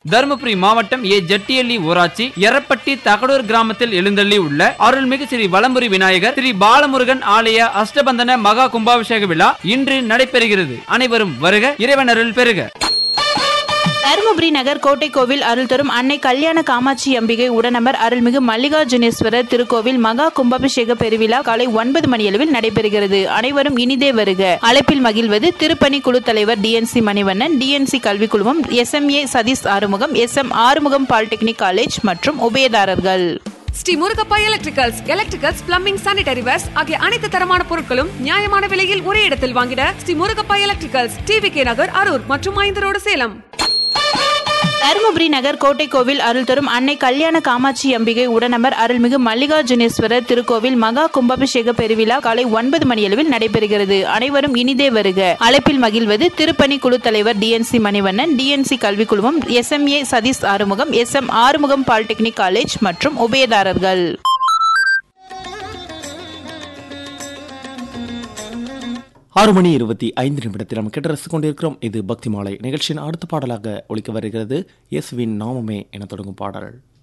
தருமபுரி மாவட்டம் ஏ ஜட்டியள்ளி ஊராட்சி எரப்பட்டி தகடூர் கிராமத்தில் எழுந்தள்ளி உள்ள அருள்மிகு ஸ்ரீ வலம்புரி விநாயகர் ஸ்ரீ பாலமுருகன் ஆலய அஷ்டபந்தன மகா கும்பாபிஷேக விழா இன்று நடைபெறுகிறது அனைவரும் வருக இறைவன் அருள் பெறுக தருமபுரி நகர் கோட்டை கோவில் அருள் தரும் அன்னை கல்யாண காமாட்சி அம்பிகை உடனமர் அருள்மிகு மல்லிகார்ஜுனேஸ்வரர் திருக்கோவில் மகா கும்பாபிஷேக பெருவிழா காலை ஒன்பது மணியளவில் நடைபெறுகிறது அனைவரும் இனிதே வருக அழைப்பில் மகிழ்வது திருப்பணி குழு தலைவர் டிஎன்சி மணிவண்ணன் டிஎன்சி கல்விக் குழுமம் SMA Sathish Arumugam S M Arumugam polytechnic college மற்றும் உபயதாரர்கள் Sri Murugappa electricals electricals plumbing sanitary wares ஆகிய அனைத்து தரமான பொருட்களும் நியாயமான விலையில் ஒரே இடத்தில் வாங்கிட Sri Murugappa electricals TV K Nagar Arur மற்றும் ஐந்து ரோடு சேலம் தருமபுரி நகர் கோட்டை கோவில் அருள் தரும் அன்னை கல்யாண காமாட்சி அம்பிகை உடனமர் அருள்மிகு மல்லிகார்ஜுனேஸ்வரர் திருக்கோவில் மகா கும்பாபிஷேக பெருவிழா காலை ஒன்பது மணியளவில் நடைபெறுகிறது அனைவரும் இனிதே வருக அழைப்பில் மகிழ்வது திருப்பணி குழு தலைவர் டிஎன்சி மணிவண்ணன் டிஎன்சி கல்விக் குழுமம் SMA Sathish Arumugam S M Arumugam polytechnic college மற்றும் உபயதாரர்கள் ஆறு மணி இருபத்தி ஐந்து நிமிடத்தில் நம்ம கேட்டு ரசித்துக் கொண்டிருக்கிறோம் இது பக்தி மாலை நிகழ்ச்சியின் அடுத்த பாடலாக ஒழிக்க வருகிறது இயேசுவின் நாமமே என தொடங்கும் பாடல்